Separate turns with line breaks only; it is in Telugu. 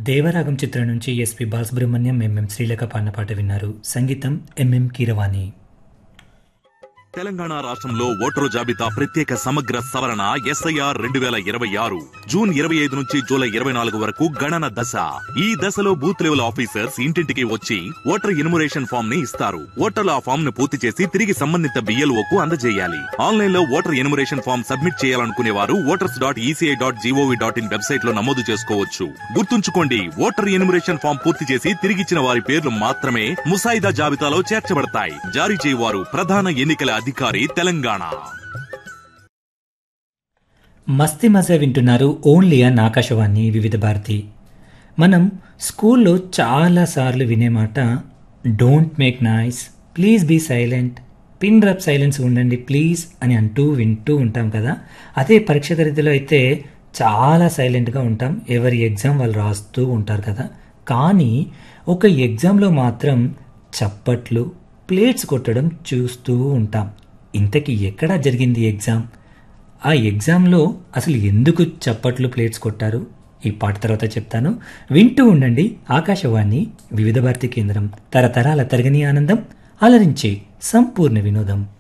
దేవరాగం చిత్రం నుంచి ఎస్పి బాలసుబ్రహ్మణ్యం ఎంఎం శ్రీలేఖ పాడిన పాట విన్నారు సంగీతం ఎంఎం కీరవాణి
తెలంగాణ రాష్ట్రంలో ఓటరు జాబితా ప్రత్యేక సమగ్ర సవరణ ఎస్ఐఆర్ రెండు వేల ఇరవై ఆరు జూన్ ఇరవై ఐదు నుంచి జూలై ఇరవై నాలుగు వరకు గణన దశ ఈ దశలో బూత్ లెవెల్ ఆఫీసర్స్ ఇంటింటికి వచ్చి ఓటర్ ఎన్యుమరేషన్ ఫామ్ ని ఇస్తారు ఓటర్లు ఆ ఫామ్ ను పూర్తి చేసి తిరిగి సంబంధిత బిఎల్ఓ కు అందజేయాలి ఆన్లైన్ లో ఓటర్ ఎన్యుమరేషన్ ఫామ్ సబ్మిట్ చేయాలనుకునే వారు voters dot ECI dot GOV dot in website లో నమోదు చేసుకోవచ్చు గుర్తుంచుకోండి ఓటర్ ఎన్యుమరేషన్ ఫామ్ పూర్తి చేసి తిరిగిచ్చిన వారి పేర్లు మాత్రమే ముసాయిదా జాబితాలో చేర్చబడతాయి జారీ చేయవారు ప్రధాన ఎన్నికల అధికారి తెలంగాణ
మస్తి మజా వింటున్నారు ఓన్లీ అన్ ఆకాశవాణి వివిధ భారతి మనం స్కూల్లో చాలాసార్లు వినే మాట don't make noise please be silent pin drop silence ఉండండి ప్లీజ్ అని అంటూ వింటూ ఉంటాం కదా అదే పరీక్ష తరగతిలో అయితే చాలా సైలెంట్గా ఉంటాం ఎవరి ఎగ్జామ్ వాళ్ళు రాస్తూ ఉంటారు కదా కానీ ఒక ఎగ్జామ్లో మాత్రం చప్పట్లు ప్లేట్స్ కొట్టడం చూస్తూ ఉంటాం ఇంతకీ ఎక్కడ జరిగింది ఎగ్జామ్ ఆ ఎగ్జామ్లో అసలు ఎందుకు చప్పట్లు ప్లేట్స్ కొట్టారు ఈ పాట తర్వాత చెప్తాను వింటూ ఉండండి ఆకాశవాణి వివిధ భారతి కేంద్రం తరతరాల తరగని ఆనందం అలరించే సంపూర్ణ వినోదం